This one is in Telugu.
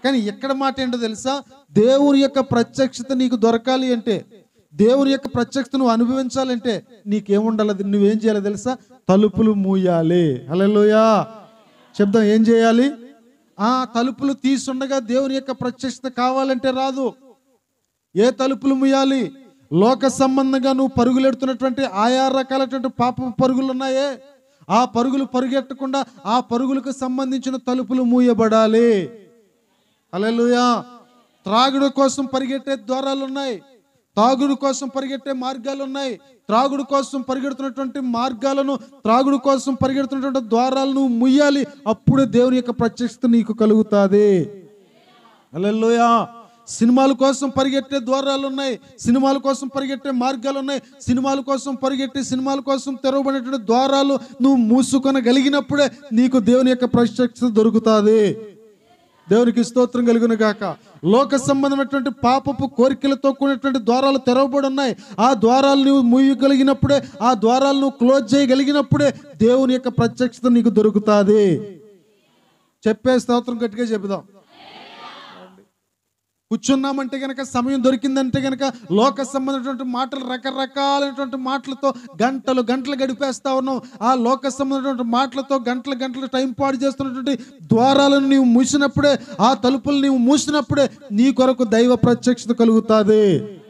కానీ ఇక్కడ మాట ఏంటో తెలుసా దేవుని యొక్క ప్రత్యక్షత నీకు దొరకాలి అంటే దేవుని యొక్క ప్రత్యక్షత నువ్వు అనుభవించాలంటే నీకేముండాలి నువ్వేం చేయాలి తెలుసా తలుపులు మూయాలి హల్లెలూయా చెప్దాం ఏం చేయాలి ఆ తలుపులు తీసుండగా దేవుని యొక్క ప్రత్యక్షత కావాలంటే రాదు ఏ తలుపులు ముయ్యాలి లోక సంబంధంగా నువ్వు పరుగులెడుతున్నటువంటి ఆయా రకాలైనటువంటి పాప పరుగులు ఉన్నాయే ఆ పరుగులు పరుగెట్టకుండా ఆ పరుగులకు సంబంధించిన తలుపులు మూయబడాలి అలెలుయా త్రాగుడు కోసం పరిగెట్టే ద్వారాలు ఉన్నాయి తాగుడు కోసం పరిగెట్టే మార్గాలు ఉన్నాయి త్రాగుడు కోసం పరిగెడుతున్నటువంటి మార్గాలను త్రాగుడు కోసం పరిగెడుతున్నటువంటి ద్వారాలను ముయ్యాలి అప్పుడే దేవుని యొక్క ప్రత్యక్షత నీకు కలుగుతుంది అలెలుయా సినిమాల కోసం పరిగెట్టే ద్వారాలు ఉన్నాయి సినిమాల కోసం పరిగెట్టే మార్గాలు ఉన్నాయి సినిమాల కోసం పరిగెట్టే సినిమాల కోసం తెరవబడినటువంటి ద్వారాలు నువ్వు మూసుకొనగలిగినప్పుడే నీకు దేవుని యొక్క ప్రత్యక్షత దొరుకుతుంది దేవునికి స్తోత్రం కలుగును గాక లోక సంబంధమైనటువంటి పాపపు కోరికలతో కూడినటువంటి ద్వారాలు తెరవబడి ఉన్నాయి ఆ ద్వారాలు నువ్వు మూయగలిగినప్పుడే ఆ ద్వారాలు నువ్వు క్లోజ్ చేయగలిగినప్పుడే దేవుని యొక్క ప్రత్యక్షత నీకు దొరుకుతుంది చెప్పే స్తోత్రం గట్టిగా చెబుదాం కూర్చున్నామంటే గనక సమయం దొరికిందంటే గనక లోక సంబంధమైనటువంటి మాటలు రకరకాలైనటువంటి మాటలతో గంటలు గంటలు గడిపేస్తా ఉన్నాం ఆ లోక సంబంధమైనటువంటి మాటలతో గంటలు గంటలు టైం పాడు చేస్తున్నటువంటి ద్వారాలను నీవు మూసినప్పుడే ఆ తలుపులు నీవు మూసినప్పుడే నీ కొరకు దైవ ప్రత్యక్షత కలుగుతుంది